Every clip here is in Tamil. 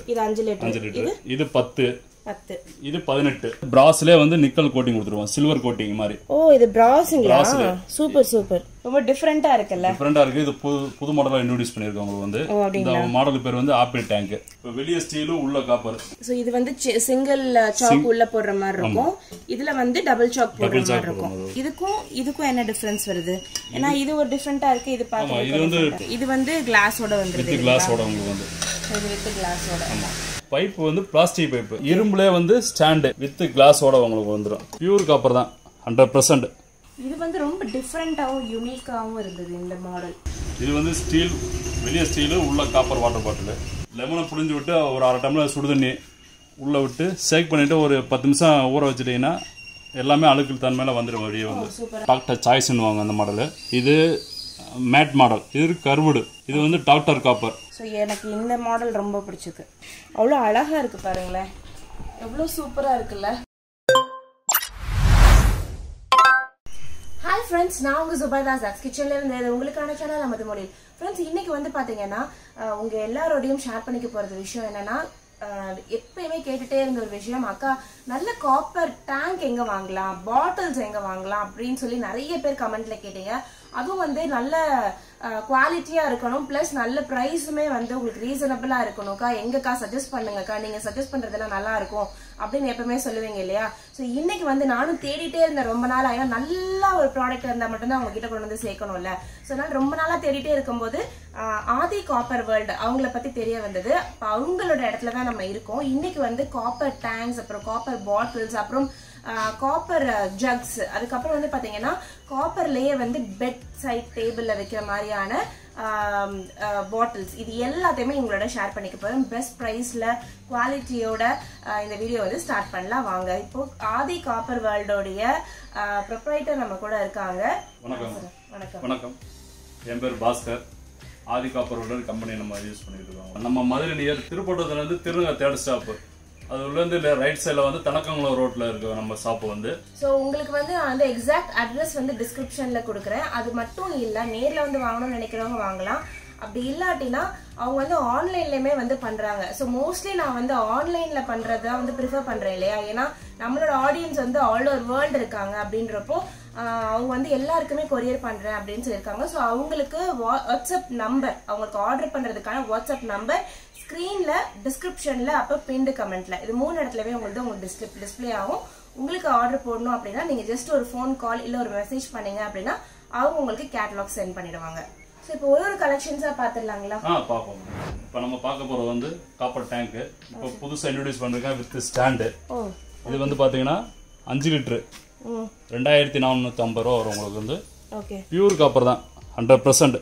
இது அஞ்சு லிட்டர் அஞ்சு லிட்டர் இது பத்து பத்து இது பதினெட்டு பிராஸ்லேயே வந்து நிக்கல் கோட்டிங் கொடுத்துருவோம் சில்வர் கோட்டிங் மாதிரி ஓ இது பிராஸுங்களா சூப்பர் சூப்பர் ரொம்ப டிஃப்ரெண்டா இருக்குல்ல டிஃப்ரெண்டா இருக்கு இது புது புது மாடலா இன்ட்ரோடியூஸ் பண்ணிருக்கோம் உங்களுக்கு வந்து ஓ அப்படிங்க இந்த மாடல் பேர் வந்து ஆப்பிள் டேங்க் இப்போ வெளியே ஸ்டீலும் உள்ள காப்பர் ஸோ இது வந்து சிங்கிள் சாக் உள்ள போடுற மாதிரி இருக்கும் இதுல வந்து டபுள் சாக் போடுற மாதிரி இருக்கும் இதுக்கும் இதுக்கும் என்ன டிஃபரன்ஸ் வருது ஏன்னா இது ஒரு டிஃப்ரெண்டா இருக்கு இது பார்க்க இது வந்து இது வந்து கிளாஸோட வந்துருது வித் கிளாஸோட உங்களுக்கு வந்து இது வித் கிளாஸோட பைப் வந்து பிளாஸ்டிக் பைப் இரும்புலே வந்து ஸ்டாண்டு வித் கிளாஸோட உங்களுக்கு வந்துடும் பியூர் காப்பர் தான் ஹண்ட்ரட் பர்சன்ட் இது வந்து ரொம்ப டிஃப்ரெண்டாவும் யூனிக்காவும் இருந்தது இந்த மாடல் இது வந்து ஸ்டீல் வெளியே ஸ்டீலு உள்ள காப்பர் வாட்டர் பாட்டில் லெமனை புழிஞ்சு விட்டு ஒரு அரை டம்ளர் சுடு தண்ணி உள்ளே விட்டு ஷேக் பண்ணிவிட்டு ஒரு பத்து நிமிஷம் ஊற வச்சுட்டிங்கன்னா எல்லாமே அழுக்கு தன்மையில வந்துடும் வெளியே வந்து டாக்டர் சாய்ஸ்னுவாங்க அந்த மாடலு இது மேட் மாடல் இது கருவுடு இது வந்து டாக்டர் காப்பர் ஸோ எனக்கு இந்த மாடல் ரொம்ப பிடிச்சது அவ்வளோ அழகா இருக்கு பாருங்களேன் எவ்வளோ சூப்பரா இருக்குல்ல ஹாய் ஃப்ரெண்ட்ஸ் நான் உங்க சுபைதா ஜாக்ஸ் கிச்சன்ல இருந்து இது உங்களுக்கான சேனல் நமது மொழி ஃப்ரெண்ட்ஸ் இன்னைக்கு வந்து பாத்தீங்கன்னா அஹ், உங்க எல்லாரோடையும் ஷேர் பண்ணிக்க போறது விஷயம் என்னன்னா அஹ், எப்பயுமே கேட்டுட்டே இருந்த ஒரு விஷயம் அக்கா நல்ல காப்பர் டேங்க் எங்க வாங்கலாம் பாட்டில்ஸ் எங்க வாங்கலாம் அப்படின்னு சொல்லி நிறைய பேர் கமெண்ட்ல கேட்டீங்க அதுவும் வந்து நல்ல குவாலிட்டியா இருக்கணும் பிளஸ் நல்ல ப்ரைஸுமே வந்து உங்களுக்கு ரீசனபிளா இருக்கணும்க்கா எங்கக்கா சஜஸ்ட் பண்ணுங்கக்கா நீங்க சஜஸ்ட் பண்றதெல்லாம் நல்லா இருக்கும் அப்படின்னு எப்பவுமே சொல்லுவீங்க இல்லையா ஸோ இன்னைக்கு வந்து நானும் தேடிட்டே இருந்தேன் ரொம்ப நாளா ஏன்னா நல்ல ஒரு ப்ராடக்ட் இருந்தா மட்டும்தான் அவங்க கிட்ட கொண்டு வந்து சேர்க்கணும்ல ஸோ அதனால ரொம்ப நாளா தேடிட்டே இருக்கும்போது ஆஹ், ஆதி காப்பர் வேர்ல்டு அவங்கள பத்தி தெரிய வந்தது அப்ப அவங்களோட இடத்துல தான் நம்ம இருக்கோம் இன்னைக்கு வந்து காப்பர் டேங்க்ஸ் அப்புறம் காப்பர் பாட்டில்ஸ் அப்புறம் காப்பர் ஜக்ஸ் அதுக்கப்புறம் வந்து பாத்தீங்கன்னா காப்பர்லயே வந்து பெட் சைட் டேபிள்ல வைக்கிற மாதிரியான பாட்டில்ஸ் இது எல்லாத்தையுமே உங்களோட ஷேர் பண்ணிக்க போறேன் பெஸ்ட் ப்ரைஸ்ல குவாலிட்டியோட இந்த வீடியோ வந்து ஸ்டார்ட் பண்ணலாம் வாங்க இப்போ ஆதி காப்பர் வேர்ல்டோடைய ப்ரொப்ரைட்டர் நம்ம கூட இருக்காங்க வணக்கம் வணக்கம் வணக்கம் என் பேர் பாஸ்கர் ஆதி காப்பர் கம்பெனி நம்ம யூஸ் பண்ணிட்டு இருக்கோம் நம்ம மதுரை நியர் திருப்பட்டத்துல இருந்து திருங்க தேர்ட் ஸ்டாப் அது உள்ள இருந்து ரைட் சைடுல வந்து தனக்கங்குளம் ரோட்ல இருக்கு நம்ம ஷாப் வந்து ஸோ உங்களுக்கு வந்து நான் வந்து எக்ஸாக்ட் அட்ரஸ் வந்து டிஸ்கிரிப்ஷன்ல கொடுக்குறேன் அது மட்டும் இல்லை நேர்ல வந்து வாங்கணும்னு நினைக்கிறவங்க வாங்கலாம் அப்படி இல்லாட்டினா அவங்க வந்து ஆன்லைன்லயுமே வந்து பண்றாங்க ஸோ மோஸ்ட்லி நான் வந்து ஆன்லைன்ல பண்றதா வந்து ப்ரிஃபர் பண்றேன் இல்லையா ஏன்னா நம்மளோட ஆடியன்ஸ் வந்து ஆல் ஓவர் வேர்ல்டு இருக்காங்க அப்படின்றப்போ ஆஹ், அவங்க வந்து எல்லாருக்குமே கொரியர் பண்றேன் அப்படின்னு சொல்லியிருக்காங்க ஸோ அவங்களுக்கு வா- வாட்ஸ்அப் நம்பர் அவங்களுக்கு ஆர்டர் பண்றதுக்கான வாட்ஸ்அப் நம்பர் ஸ்க்ரீன்ல டிஸ்கிரிப்ஷன்ல அப்போ பின்டு கமெண்ட்ல இது மூணு இடத்துலவே உங்களுக்கு உங்களுக்கு டிஸ்பிளே டிஸ்பிளே ஆகும் உங்களுக்கு ஆர்டர் போடணும் அப்படின்னா நீங்க ஜஸ்ட் ஒரு ஃபோன் கால் இல்ல ஒரு மெசேஜ் பண்ணீங்க அப்படின்னா அவங்க உங்களுக்கு கேட்டலாக் சென்ட் பண்ணிடுவாங்க ஸோ இப்போ ஒரு ஒரு கலெக்ஷன்ஸா பாத்துடலாங்களா ஆ பார்ப்போம் இப்போ நம்ம பார்க்க போறது வந்து காப்பர் டேங்க் இப்போ புதுசாக இன்ட்ரடியூஸ் பண்ணிருக்கேன் வித் ஸ்டாண்டு ஓ இது வந்து பாத்தீங்கன்னா அஞ்சு லிட்டரு ம் ரெண்டாயிரத்தி நானூற்றி ஐம்பது ரூபா வரும் உங்களுக்கு வந்து ஓகே பியூர் காப்பர் தான் ஹண்ட்ரட் பர்சன்ட்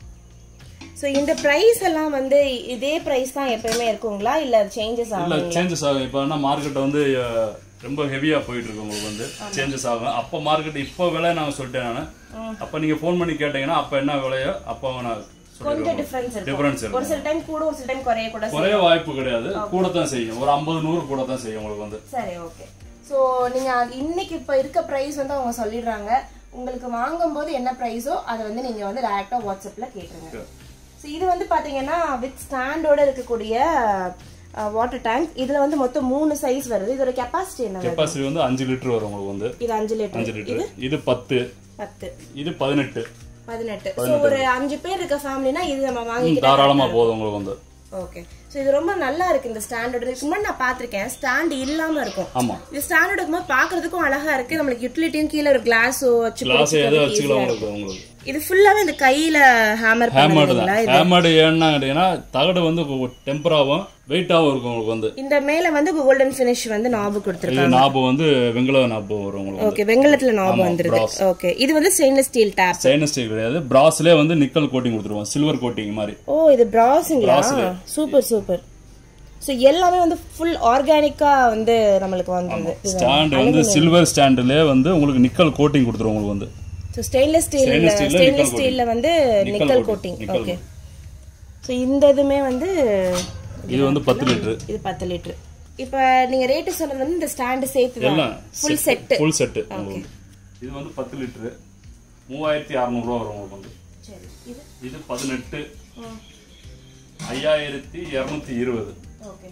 ஸோ இந்த பிரைஸ் எல்லாம் வந்து இதே பிரைஸ் தான் எப்பயுமே இருக்குங்களா இல்ல சேஞ்சஸ் இல்ல ஆகும் சேஞ்சஸ் ஆகும் இப்போ என்ன மார்க்கெட் வந்து அஹ், ரொம்ப ஹெவியா போயிட்டு இருக்கு உங்களுக்கு வந்து சேஞ்சஸ் ஆகும் அப்போ மார்க்கெட் இப்போ விலை நான் சொல்லிட்டேன் நான் அப்போ நீங்க ஃபோன் பண்ணி கேட்டீங்கன்னா அப்போ என்ன விலையோ அப்போ நான் கொஞ்சம் சொல்லிடுவேன் டிஃபரன்ஸ் இருக்கும் டிஃபரன்ஸ் ஒரு இருக்கும் சில டைம் கூட ஒரு சில டைம் குறைய கூட செய்யும். குறைய வாய்ப்பு கிடையாது கூட தான் செய்யும் ஒரு ஐம்பது நூறு கூட தான் செய்யும் உங்களுக்கு வந்து சரி ஓகே ஸோ நீங்க அது இன்னைக்கு இப்ப இருக்க பிரைஸ் வந்து அவங்க சொல்லிடுறாங்க உங்களுக்கு வாங்கும்போது என்ன பிரைஸோ அதை வந்து நீங்க வந்து டைரக்டா வாட்ஸ்அப்ல கேட்டுருங்க ஸோ இது வந்து பாத்தீங்கன்னா வித் ஸ்டாண்டோட இருக்கக்கூடிய வாட்டர் டேங்க் இதுல வந்து மொத்தம் மூணு சைஸ் வருது இதோட கெப்பாசிட்டி என்ன வருது? கெப்பாசிட்டி வந்து அஞ்சு லிட்டர் வரும் உங்களுக்கு வந்து இது அஞ்சு லிட்டர் அஞ்சு லிட்டர் இது பத்து பத்து இது பதினெட்டு பதினெட்டு ஸோ ஒரு அஞ்சு பேர் இருக்க ஃபேமிலினா இது நம்ம வாங்கிக்கலாம் தாராளமா போதும் உங்களுக்கு வந்து ஓகே ஸோ இது ரொம்ப நல்லா இருக்கு இந்த ஸ்டாண்டோட இதுக்கு முன்னாடி நான் பார்த்திருக்கேன் ஸ்டாண்ட் இல்லாம இருக்கும் ஆமா இது ஸ்டாண்டோட இருக்கும்போது பாக்குறதுக்கும் அழகா இருக்கு நம்மளுக்கு யூட்டிலிட்டியும் கீழே ஒரு கிளாஸோ வச்சு கிளாஸ் எதை பிடிச்சிக்கிறதுக்கு வச்சுக்கலாம் easy-ஆ உங்களுக்கு உங்களுக்கு இது ஃபுல்லாவே இந்த கையில ஹேமர் ஹேமர்டு பண்ணுவீங்களா தான் ஹேமர்டு ஏன்னா கேட்டீங்கன்னா தகடு வந்து டெம்பராகவும் வெயிட்டாகவும் இருக்கும் உங்களுக்கு வந்து இந்த மேல வந்து கோல்டன் ஃபினிஷ் வந்து நாபு இது கொடுத்துருக்காங்க நாபம் வந்து வெங்கல நாபம் வரும் உங்களுக்கு வந்து ஓகே வெங்கலத்துல நாபு வந்துருது ஓகே இது வந்து ஸ்டெயின்லெஸ் ஸ்டீல் டேப் சைனஸ் ஸ்டீல் கிடையாது பிராஸ்லேயே வந்து நிக்கல் கோட்டிங் கொடுத்துருவோம் சில்வர் கோட்டிங் மாதிரி ஓ இது பிராஸுங்களா சூப்பர் சூப்பர் ஸோ எல்லாமே வந்து ஃபுல் ஆர்கானிக்கா வந்து நம்மளுக்கு வந்தது ஸ்டாண்ட் வந்து சில்வர் ஸ்டாண்டுலேயே வந்து உங்களுக்கு நிக்கல் கோட்டிங் கொடுத்துருவோம் உங்களுக்கு வந்து so stainless steel Stainless steel ல ஸ்டெயின்லெஸ் nickel ஸ்டீல்ல வந்து Nickel nickel coating. Coating Nickel okay so இந்த இதுமே வந்து இது வந்து பத்து லிட்டரு இது பத்து லிட்டர் இப்போ நீங்க ரேட்டு சொன்னது வந்து இந்த ஸ்டாண்டு சேர்த்து தான் எல்லாம் ஃபுல் செட்டு ஃபுல் செட்டு உங்களுக்கு இது வந்து பத்து லிட்டரு மூவாயிரத்தி அறநூறுவா வரும் உங்களுக்கு வந்து சரி இது இது பதினெட்டு ஐயாயிரத்தி இரநூத்தி இருபது ஓகே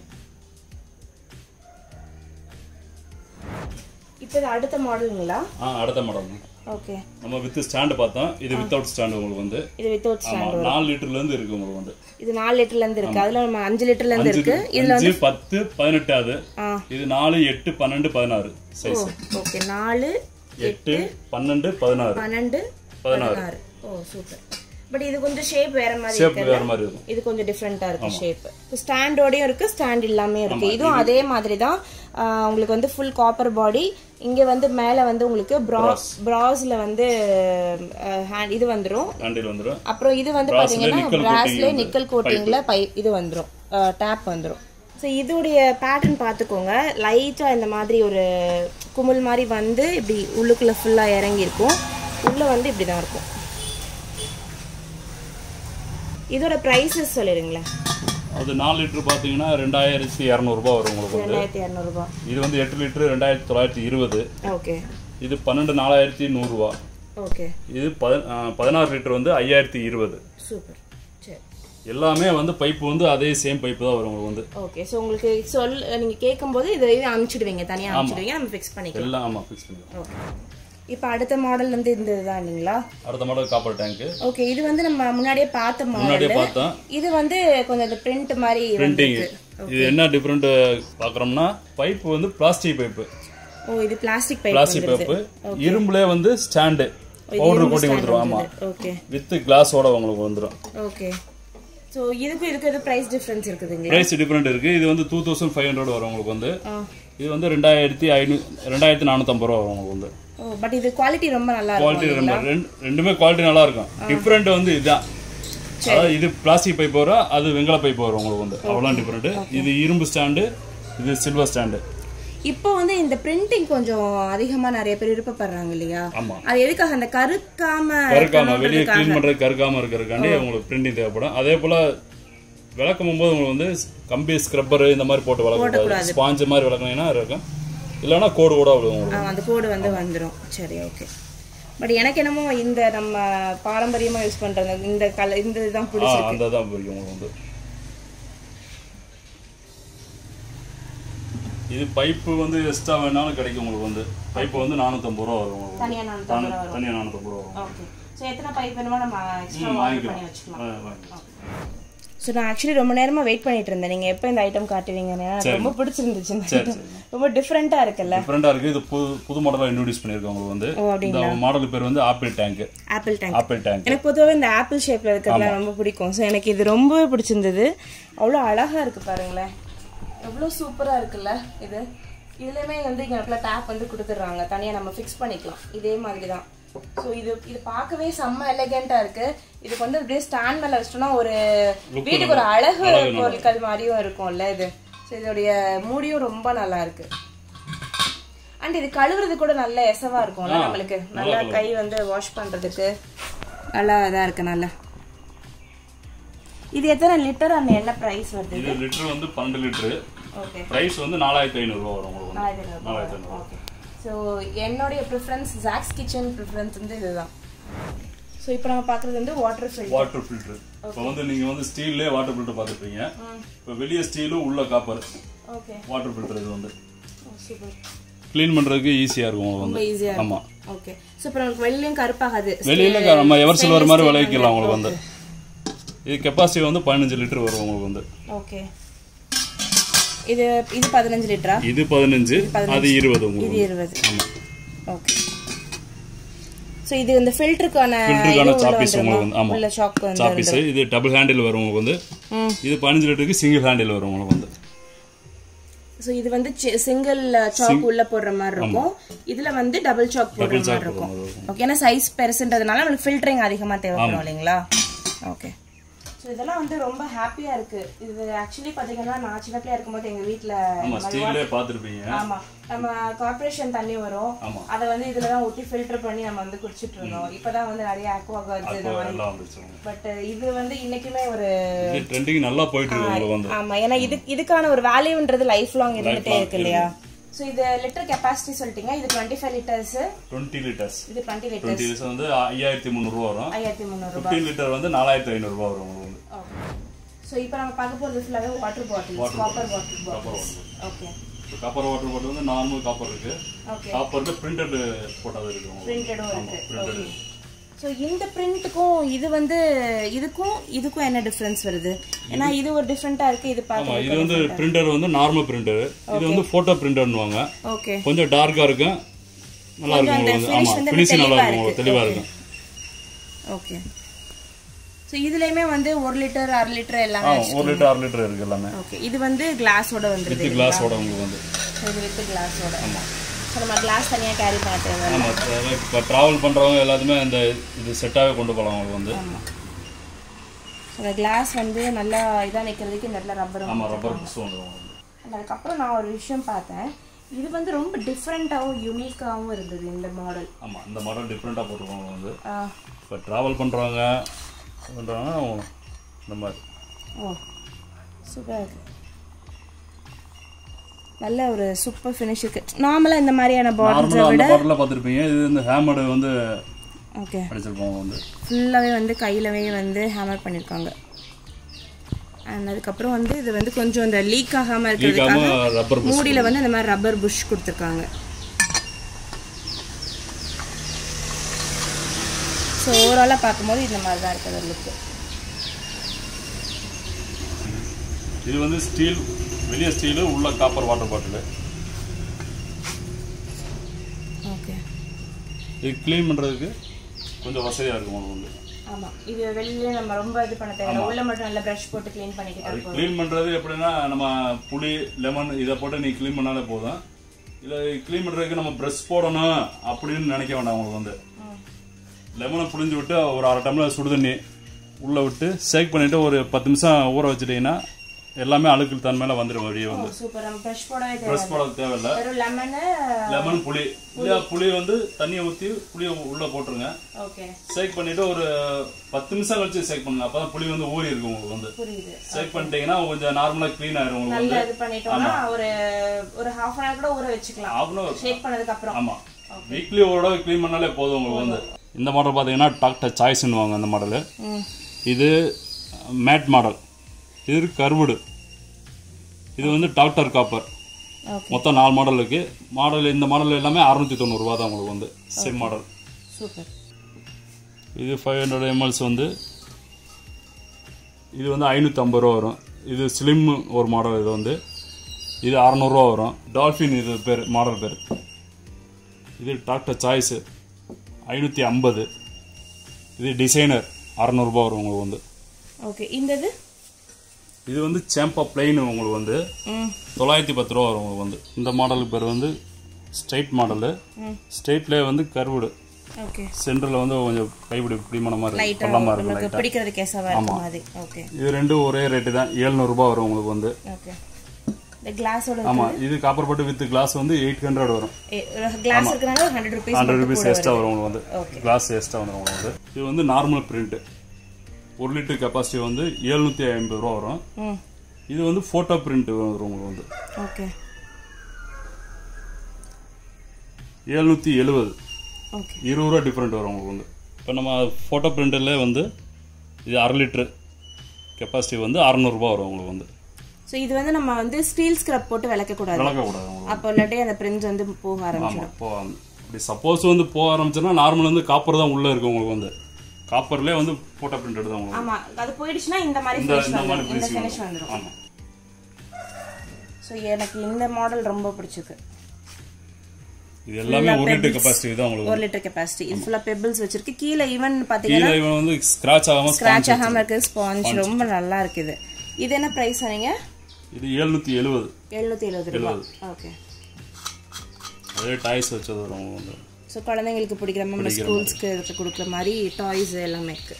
இப்போ இது அடுத்த மாடலுங்களா ஆ அடுத்த மாடல் ஓகே நம்ம வித் ஸ்டாண்டு பார்த்தோம் இது வித்தவுட் ஸ்டாண்டு உங்களுக்கு வந்து இது வித்தவுட் ஆமா ஸ்டாண்ட் நாலு லிட்டர்ல இருந்து இருக்கு உங்களுக்கு வந்து இது நாலு லிட்டர்ல இருந்து இருக்கு அதுல நம்ம அஞ்சு லிட்டர்ல இருந்து அஞ்சு இருக்கு இதுல அஞ்சு பத்து பதினெட்டு அது ஆ இது நாலு எட்டு பன்னெண்டு பதினாறு சைஸ் ஓகே நாலு எட்டு பன்னெண்டு பதினாறு பன்னெண்டு பதினாறு ஓ சூப்பர் பட் இது கொஞ்சம் ஷேப் வேற மாதிரி ஷேப் இருக்கு வேற மாதிரி இருக்கும் இது கொஞ்சம் டிஃப்ரெண்டா இருக்கு ஷேப் ஸ்டாண்டோடயும் இருக்கு ஸ்டாண்ட் இல்லாம இருக்கு இதுவும் அதே மாதிரி தான் ஆஹ், உங்களுக்கு வந்து ஃபுல் காப்பர் பாடி இங்க வந்து மேல வந்து உங்களுக்கு பிராஸ்ல வந்து ஹேண்ட் இது வந்துரும் ஹேண்டில் வந்துடும் அப்புறம் இது வந்து Brass ல பாத்தீங்கன்னா nickel பிராஸ்ல coating நிக்கல் கோட்டிங்ல பை இது வந்துரும் டேப் வந்துரும் ஸோ இதோடைய பேட்டர்ன் பார்த்துக்கோங்க லைட்டா இந்த மாதிரி ஒரு குமிழ் மாதிரி வந்து இப்படி உள்ளுக்குள்ள ஃபுல்லா இறங்கி இருக்கும் உள்ள வந்து இப்படி தான் இருக்கும் இதோட ப்ரைஸஸ் சொல்லிடுங்களேன் அது நாலு லிட்டர் பார்த்தீங்கன்னா ரெண்டாயிரத்தி இரநூறுபா வரும் உங்களுக்கு வந்து ரெண்டாயிரத்தி இரநூறுபா இது வந்து எட்டு லிட்டர் ரெண்டாயிரத்தி தொள்ளாயிரத்தி இருபது ஓகே இது பன்னெண்டு நாலாயிரத்தி நூறுரூவா ஓகே இது பத ஆ, பதினாறு லிட்டர் வந்து ஐயாயிரத்தி இருபது சூப்பர் சரி எல்லாமே வந்து பைப்பு வந்து அதே சேம் பைப்பு தான் வரும் உங்களுக்கு வந்து ஓகே ஸோ உங்களுக்கு சொல் நீங்கள் கேட்கும்போது இதை இது அனுப்பிச்சிடுவீங்க தனியாக அனுப்பிச்சிடுவீங்க நம்ம ஃபிக்ஸ் பண்ணிக்கலாம் எல்லாம் ஆமாம் ஃபிக்ஸ் பண்ணிக்கலாம் ஓகே இப்போ அடுத்த மாடல் வந்து இந்த இதுதான் இல்லைங்களா அடுத்த மாடல் காப்பர் டேங்க்கு ஓகே இது வந்து நம்ம முன்னாடியே பார்த்த முன்னாடியே மாடல் பார்த்தோம் இது வந்து கொஞ்சம் இந்த பிரிண்ட் மாதிரி பிரிண்டிங் வந்திருக்கு. இது என்ன டிஃப்ரெண்ட் பார்க்குறோம்னா பைப்பு வந்து பிளாஸ்டிக் பைப்பு ஓ இது பிளாஸ்டிக் பைப் பிளாஸ்டிக் பைப்பு இரும்புலே வந்து ஸ்டாண்டு பவுடர் கோட்டிங் கொடுத்துரும் ஆமாம் ஓகே வித் கிளாஸோட உங்களுக்கு வந்துடும் ஓகே ஸோ இதுக்கும் இதுக்கு எது ப்ரைஸ் டிஃப்ரென்ஸ் இருக்குதுங்களா ப்ரைஸ் டிஃப்ரெண்ட் இருக்கு இது வந்து டூ தௌசண்ட் ஃபைவ் ஹண்ட்ரட் வரும் உங்களுக்கு வந்து ஆ இது வந்து ரெண்டாயிரத்தி ஐநூ ரெண்டாயிரத்தி நானூற்றம்பது ரூபா வரும் உங்களுக்கு வந்து ஓ பட் இது குவாலிட்டி ரொம்ப நல்லா குவாலிட்டி இருக்கும் ரெண்டு ரெண்டு- ரெண்டுமே குவாலிட்டி நல்லா இருக்கும் டிஃப்ரெண்ட் வந்து இதுதான் அதாவது இது பிளாஸ்டிக் பைப் வரும் அது வெங்கல பைப் வரும் உங்களுக்கு வந்து அவ்வளோ டிஃப்ரெண்ட் இது இரும்பு ஸ்டாண்டு இது சில்வர் ஸ்டாண்டு இப்போ வந்து இந்த பிரிண்டிங் கொஞ்சம் அதிகமா நிறைய பேர் விருப்பப்படுறாங்க இல்லையா ஆமா அது எதுக்காக அந்த கருக்காம கருக்காம வெளியே க்ளீன் பண்றது கருக்காம இருக்கிறதுக்காண்டி உங்களுக்கு பிரிண்டிங் தேவைப்படும் அதே போல விளக்கும் போது உங்களுக்கு வந்து கம்பி ஸ்க்ரப்பர் இந்த மாதிரி போட்டு விளக்கக்கூடாது ஸ்பாஞ்சு மாதிரி விளக்குனீங்கன்னா இருக்கும் இல்லைன்னா கோடு கூட விழுவும் உங்களுக்கு ஆ, அந்த கோடு வந்து வந்துரும் சரி ஓகே பட் எனக்கு என்னமோ இந்த நம்ம பாரம்பரியமா யூஸ் பண்றது இந்த கலர் இந்த இதுதான் ஆ பிடிச்சிருக்கு அந்த தான் பிடிக்கும் உங்களுக்கு வந்து இது பைப்பு வந்து எக்ஸ்ட்ரா வேணாலும் கிடைக்கும் உங்களுக்கு வந்து பைப்பு வந்து நானூற்றம்பது ரூபா வரும் உங்களுக்கு தனியா நான் தம்பி வரும் தனியாக நானூற்றம்பது ரூபா வரும் ஓகே ஸோ எத்தனை பைப் வேணுமோ நம்ம எக்ஸ்ட்ரா ம், ஆர்டர் பண்ணி வாங்கிக்கலாம் வச்சுக்கலாம் ஆ, வாங்கிக்கலாம். ஸோ நான் ஆக்சுவலி ரொம்ப நேரமா வெயிட் பண்ணிட்டு இருந்தேன் நீங்க எப்போ இந்த ஐட்டம் காட்டுவீங்கன்னு எனக்கு ரொம்ப பிடிச்சிருந்துச்சு இந்த சரி, item. ரொம்ப டிஃப்ரெண்டா இருக்குல்ல டிஃப்ரெண்டாக இருக்குது இது புது புது மாடலாக இன்ட்ரடியூஸ் பண்ணியிருக்கோம் உங்களுக்கு வந்து ஓ அப்படி இந்த மாடல் பேர் வந்து apple tank apple tank apple tank எனக்கு பொதுவாகவே இந்த ஆப்பிள் ஷேப்ல இருக்கிறதுலாம் ரொம்ப பிடிக்கும் ஸோ எனக்கு இது ரொம்பவே பிடிச்சிருந்தது அவ்வளோ அழகா இருக்கு பாருங்களேன் எவ்வளோ சூப்பரா இருக்குல்ல இது இதுலயுமே வந்து இங்கே டேப் வந்து கொடுத்துட்றாங்க தனியா நம்ம ஃபிக்ஸ் பண்ணிக்கலாம் இதே மாதிரி தான் ஸோ இது இது பார்க்கவே செம்ம எலகெண்டா இருக்கு இதுக்கு வந்து அப்படியே ஸ்டாண்ட் மேல வச்சிட்டோம்னா ஒரு வீட்டுக்கு ஒரு அழகு பொருட்கள் மாதிரியும் இருக்கும்ல இது ஸோ இதோடைய மூடியும் ரொம்ப நல்லா இருக்கு அண்ட் இது கழுவுறது கூட நல்ல எசவா இருக்கும்ல நம்மளுக்கு நல்லா கை வந்து வாஷ் பண்றதுக்கு நல்லா இதா இருக்கு நல்லா இது எத்தனை லிட்டர் அந்த என்ன பிரைஸ் வருது இது லிட்டர் வந்து பன்னெண்டு லிட்டரு ஓகே ப்ரைஸ் வந்து நாலாயிரத்தி ஐநூறுரூவா வரும் உங்களுக்கு வந்து நாலாயிரத்தி ஐநூறுரூவா ஓகே ஸோ என்னுடைய ப்ரிஃபரன்ஸ் ஜாக்ஸ் கிச்சன் ப்ரிஃபரன்ஸ் வந்து இதுதான் ஸோ இப்போ நம்ம பார்க்குறது வந்து வாட்டர் ஃபில்டர் வாட்டர் ஃபில்டர் இப்போ வந்து நீங்கள் வந்து ஸ்டீல்லே வாட்டர் ஃபில்டர் பார்த்துருப்பீங்க இப்போ வெளியே ஸ்டீலும் உள்ள காப்பர் ஓகே வாட்டர் ஃபில்டர் இது வந்து சூப்பர் க்ளீன் பண்ணுறதுக்கு ஈஸியாக இருக்கும் உங்களுக்கு ரொம்ப வந்து ஈஸியாக ஆமாம் ஓகே ஸோ இப்போ நமக்கு வெளிலையும் கருப்பாகாது வெளியில க- நம்ம எவர் சில்வர் மாதிரி விளைவிக்கலாம் உங்களுக்கு வந்து இது கெப்பாசிட்டி வந்து பதினஞ்சு லிட்டர் வரும் உங்களுக்கு வந்து ஓகே இது இது பதினஞ்சு லிட்டரா இது பதினஞ்சு அது இருபது உங்களுக்கு இது இருபது ஓகே ஸோ இது இந்த ஃபில்டருக்கான ஃபில்டருக்கான சாப்பீஸ் உங்களுக்கு வந்து உள்ள ஆமாம் ஷாக் வந்து சாப்பீஸ் இது டபுள் ஹேண்டில் வரும் உங்களுக்கு வந்து ம் இது பதினஞ்சு லிட்டருக்கு சிங்கிள் ஹேண்டில் வரும் உங்களுக்கு வந்து ஸோ இது வந்து சிங்கிள் சாக் உள்ள போடுற மாதிரி இருக்கும் இதுல வந்து டபுள் சாக் போடுற மாதிரி இருக்கும் ஓகே ஏன்னா சைஸ் பெருசுன்றதுனால நம்மளுக்கு ஃபில்டரிங் அதிகமா தேவைப்படும் இல்லைங்களா ஓகே ஸோ இதெல்லாம் வந்து ரொம்ப ஹாப்பியா இருக்கு இது ஆக்சுவலி பாத்தீங்கன்னா நான் சின்ன பிள்ளையா இருக்கும்போது எங்க வீட்ல ஆமாம் ஸ்டீல்லே பார்த்துருப்பீங்க ஆமா நம்ம கார்ப்பரேஷன் தண்ணி வரும் ஆமா. அதை வந்து இதுல தான் ஊத்தி ஃபில்டர் பண்ணி நம்ம வந்து குடிச்சிட்டு இருந்தோம் இப்பதான் வந்து நிறைய அக்வா கார்ட்ஸ் இந்த மாதிரி எல்லாம் வந்துச்சு உங்களுக்கு. பட் இது வந்து இன்னைக்குமே ஒரு இது ட்ரெண்டிங் நல்லா போயிட்டு இருக்கு உங்களுக்கு வந்து ஆமா ஏன்னா இது இதுக்கான ஒரு வேல்யூன்றது லைஃப் லாங் இருந்துட்டே இருக்கு இல்லையா சோ இது லிட்டர் கெபாசிட்டி சொல்லிட்டீங்க இது twenty five litres twenty litres இது டுவெண்ட்டி லிட்டர் டுவெண்ட்டி லிட்டர்ஸ் வந்து ஐயாயிரத்தி முந்நூறுரூவா வரும் ஐயாயிரத்தி முந்நூறு ஃபிஃப்டீன் லிட்டர் வந்து நாலாயிரத்தி ஐநூறுரூவா வரும் உங்களுக்கு வந்து ஸோ இப்போ நம்ம பார்க்க போகிறது ஃபுல்லாகவே water bottle Water copper water copper bottles water okay இப்போ காப்பர் வாட்டர் பாட்டில் வந்து நார்மல் காப்பர் இருக்கு ஓகே காப்பரில் பிரிண்டட் போட்டது இருக்கு உங்களுக்கு. பிரிண்டடும் ஆமா இருக்கு பிரிண்டட் ஓகே ஸோ இந்த பிரிண்ட்டுக்கும் இது வந்து இதுக்கும் இதுக்கும் என்ன டிஃப்ரென்ஸ் வருது ஏன்னா இது ஒரு டிஃப்ரெண்ட்டாக இருக்குது இது ஆமா பார்க்க இது வந்து பிரிண்டர் வந்து நார்மல் பிரிண்டர் இது வந்து போட்டோ பிரிண்டர்னுவாங்க ஓகே கொஞ்சம் டார்க்கா இருக்கும் நல்லா இருக்கும் அந்த உங்களுக்கு வந்து finish ஆமா வந்து ஃபினிஷிங் நல்லா தெளிவா இருக்கும் உங்களுக்கு இருக்கு. தெளிவா Okay. இருக்கும் ஓகே ஸோ இதுலேயுமே வந்து ஒரு லிட்டர் அரை லிட்டர் ஆ எல்லாமே ஒரு லிட்டர் அரை லிட்டர் இருக்கு எல்லாமே ஓகே இது வந்து கிளாஸோட வந்துருது வித் கிளாஸோட உங்களுக்கு வந்து ஸோ இது வித் கிளாஸோட ஸோ நம்ம கிளாஸ் தனியாக கேரி பண்ண தேவை ஆமா இப்போ ட்ராவல் பண்றவங்க எல்லாத்துமே இந்த இது செட்டாகவே கொண்டு போகலாம் உங்களுக்கு வந்து ஆமாம் ஸோ இந்த கிளாஸ் வந்து நல்லா இதாக நிற்கிறதுக்கு இந்த இடத்துல ரப்பரும் ஆமா ரப்பர் பிக்ஸ் வந்துடும் உங்களுக்கு And அதுக்கப்புறம் நான் ஒரு விஷயம் பார்த்தேன் இது வந்து ரொம்ப டிஃப்ரெண்ட்டாகவும் யூனிக்காகவும் இருந்தது இந்த மாடல் ஆமா இந்த மாடல் டிஃப்ரெண்ட்டாக போட்டுருவாங்க வந்து இப்போ ட்ராவல் பண்றவங்க பண்றவங்க இந்த மாதிரி ஓ சூப்பராக இருக்கு நல்ல ஒரு சூப்பர் ஃபினிஷ் இருக்கு நார்மலாக இந்த மாதிரியான பாட்டில்ஸை நார்மலாக விட அந்த பாட்டில் பார்த்துருப்பீங்க இது இந்த ஹேமடு வந்து ஓகே அடிச்சிருப்பாங்க வந்து ஃபுல்லாகவே வந்து கையிலவே வந்து ஹேமர் பண்ணியிருக்காங்க அண்ட் அதுக்கப்புறம் வந்து இது வந்து கொஞ்சம் இந்த லீக் ஆகாமல் இருக்கிறதுக்காக லீக்காம ரப்பர் மூடியில் வந்து இந்த மாதிரி ரப்பர் புஷ் கொடுத்துருக்காங்க ஸோ ஓவராலாக பார்க்கும்போது இந்த மாதிரி தான் இருக்குது லுக்கு இது வந்து ஸ்டீல் வெளியே ஸ்டீலு உள்ள காப்பர் வாட்டர் பாட்டில் ஓகே இது க்ளீன் பண்ணுறதுக்கு கொஞ்சம் வசதியாக இருக்கும் உங்களுக்கு வந்து ஆமாம் இது வெளியில நம்ம ரொம்ப இது பண்ண தேவையில்ல உள்ள மட்டும் நல்லா ப்ரஷ் போட்டு க்ளீன் பண்ணிக்கிட்டா அது க்ளீன் பண்ணுறது எப்படின்னா நம்ம புளி லெமன் இதை போட்டு நீ க்ளீன் பண்ணாலே போதும் இதில் க்ளீன் பண்ணுறதுக்கு நம்ம ப்ரஷ் போடணும் அப்படின்னு நினைக்க வேண்டாம் உங்களுக்கு வந்து லெமனை புளிஞ்சு விட்டு ஒரு அரை டம்ளர் சுடு தண்ணி உள்ளே விட்டு சேக் பண்ணிவிட்டு ஒரு பத்து நிமிஷம் ஊற வச்சுட்டிங்கன்னா எல்லாமே அழுக்கு தன்மையில வந்துடும் வெளியே வந்து சூப்பர் நம்ம ப்ரஷ் போடவே தேவை ப்ரஷ் போட தேவையில்லை வெறும் லெமனு லெமன் புளி இல்லையா புளி வந்து தண்ணியை ஊற்றி புளியை உள்ளே போட்டுருங்க ஓகே சேக் பண்ணிட்டு ஒரு பத்து நிமிஷம் கழிச்சு சேக் பண்ணுங்க அப்பதான் புளி வந்து ஊறி இருக்கும் உங்களுக்கு வந்து புரியுது சேக் பண்ணிட்டீங்கன்னா கொஞ்சம் நார்மலா க்ளீன் ஆயிரும் உங்களுக்கு நல்லா வந்து இது பண்ணிட்டோம்னா ஒரு ஒரு ஹாஃப் அன் ஹவர் கூட ஊற வச்சுக்கலாம் half an hour ஷேக் பண்ணதுக்கு அப்புறம் ஆமா வீக்லி ஒரு தடவை க்ளீன் பண்ணாலே போதும் உங்களுக்கு வந்து இந்த மாடல் பாத்தீங்கன்னா டாக்டர் சாய்ஸ்னு வாங்க அந்த மாடல் ம் இது மேட் மாடல் இது கர்வுடு இது வந்து டாக்டர் காப்பர் ஓகே மொத்தம் நாலு மாடல் இருக்கு மாடல் இந்த மாடல் எல்லாமே அறுநூத்தி தொண்ணூறு ரூபா தான் உங்களுக்கு வந்து சேம் மாடல் சூப்பர் இது ஃபைவ் ஹண்ட்ரட் எம்எல்ஸ் வந்து இது வந்து ஐநூற்றி ஐம்பது ரூபா வரும் இது ஸ்லிம் ஒரு மாடல் இது வந்து இது அறநூறுவா வரும் டால்ஃபின் இது பேர் மாடல் பேர் இது டாக்டர் சாய்ஸு ஐநூற்றி ஐம்பது இது டிசைனர் அறநூறுபா வரும் உங்களுக்கு வந்து ஓகே இந்த இது இது வந்து சேம்பா பிளைன் உங்களுக்கு வந்து ம் தொள்ளாயிரத்தி பத்து ரூபா வரும் உங்களுக்கு வந்து இந்த மாடலுக்கு பேர் வந்து ஸ்ட்ரைட் மாடலு ம் ஸ்ட்ரைட்லேயே வந்து கர்வுடு ஓகே சென்டரில் வந்து கொஞ்சம் கைப்பிடி பிடிமான மாதிரி இருக்கும் லைட்டாக பள்ளமாக இருக்கும் நமக்கு பிடிக்கிறது கேஸாக இருக்க மாதிரி ஓகே இது ரெண்டும் ஒரே ரேட்டு தான் ஏழ்நூறுபா வரும் உங்களுக்கு வந்து ஓகே இந்த கிளாஸோட ஆமா இது காப்பர் பட்டு வித் கிளாஸ் வந்து எயிட் ஹண்ட்ரட் வரும் கிளாஸ் இருக்கிறனால hundred rupees hundred rupees extra வரும் உங்களுக்கு வந்து Okay. கிளாஸ் எக்ஸ்ட்ரா வந்துடும் உங்களுக்கு வந்து இது வந்து நார்மல் பிரிண்ட் ஒரு லிட்டர் கெப்பாசிட்டி வந்து எழுநூத்தி ஐம்பது ரூபா வரும் ம் இது வந்து போட்டோ பிரிண்ட் வரும் உங்களுக்கு வந்து ஓகே எழுநூத்தி எழுபது ஓகே இருபது ரூபா டிஃப்ரெண்ட் வரும் உங்களுக்கு வந்து இப்போ நம்ம ஃபோட்டோ பிரிண்டில் வந்து இது அரை லிட்ரு கெப்பாசிட்டி வந்து அறநூறுபா வரும் உங்களுக்கு வந்து ஸோ இது வந்து நம்ம வந்து ஸ்டீல் ஸ்க்ரப் போட்டு விளக்கக்கூடாது விளக்கக்கூடாது உங்களுக்கு அப்போ இல்லாட்டி அந்த பிரிண்ட்ஸ் வந்து போக ஆரம்பிச்சிடும் ஆமாம் போ இப்படி சப்போஸ் வந்து போக ஆரம்பிச்சுன்னா நார்மல் வந்து காப்பர் தான் உள்ளே இருக்கும் உங்களுக்கு வந்து காப்பர்லேயே வந்து ஃபோட்டோ பிரிண்ட் தான் உங்களுக்கு ஆமா அது போயிடுச்சுன்னா இந்த மாதிரி இந்த finish இந்த மாதிரி வந்துடும் இந்த finishing ஃபினிஷ் வரும். வந்துடும் ஆமாம் ஸோ எனக்கு இந்த மாடல் ரொம்ப பிடிச்சது இது எல்லாமே ஒரு லிட்டர் கெப்பாசிட்டி தான் உங்களுக்கு ஒரு லிட்டர் கெப்பாசிட்டி இது ஃபுல்லா பெபிள்ஸ் வச்சிருக்கு கீழே ஈவன் பாத்தீங்கன்னா கீழே இவன் வந்து ஸ்கிராச் ஆகாம ஸ்கிராச் ஆகாம இருக்கு ஸ்பாஞ்ச் ரொம்ப நல்லா இருக்குது இது என்ன பிரைஸ் சொன்னீங்க இது எழுநூத்தி எழுபது எழுநூத்தி எழுபது ரூபாய் ஓகே அதே டாய்ஸ் வச்சது வரும் உங்களுக்கு வந்து ஸோ குழந்தைங்களுக்கு பிடிக்கிற மாதிரி நம்ம ஸ்கூல்ஸ்க்கு இதுக்கு கொடுக்குற மாதிரி டாய்ஸ் எல்லாமே இருக்கு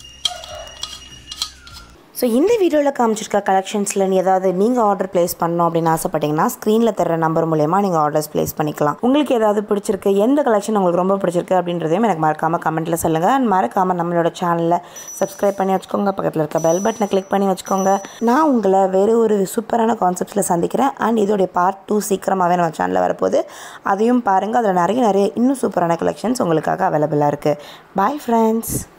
ஸோ இந்த வீடியோவில் காமிச்சிருக்க கலெக்ஷன்ஸில் ஏதாவது நீங்கள் ஆர்டர் ப்ளேஸ் பண்ணணும் அப்படின்னு ஆசைப்பட்டீங்கன்னா ஸ்க்ரீனில் தர நம்பர் மூலயமா நீங்கள் ஆர்டர்ஸ் ப்ளேஸ் பண்ணிக்கலாம் உங்களுக்கு ஏதாவது பிடிச்சிருக்கு எந்த கலெக்ஷன் உங்களுக்கு ரொம்ப பிடிச்சிருக்கு அப்படின்றதையும் எனக்கு மறக்காமல் கமெண்ட்டில் சொல்லுங்கள் அண்ட் மறக்காமல் நம்மளோட சேனலில் சப்ஸ்கிரைப் பண்ணி வச்சுக்கோங்க பக்கத்தில் இருக்க பெல் பட்டனை கிளிக் பண்ணி வச்சுக்கோங்க நான் உங்களை வேறு ஒரு சூப்பரான கான்செப்ட்ஸில் சந்திக்கிறேன் அண்ட் இதோடைய பார்ட் டூ சீக்கிரமாகவே நம்ம சேனலில் வரப்போகுது அதையும் பாருங்கள் அதில் நிறைய நிறைய இன்னும் சூப்பரான கலெக்ஷன்ஸ் உங்களுக்காக அவைலபிளாக இருக்குது பாய் ஃப்ரெண்ட்ஸ்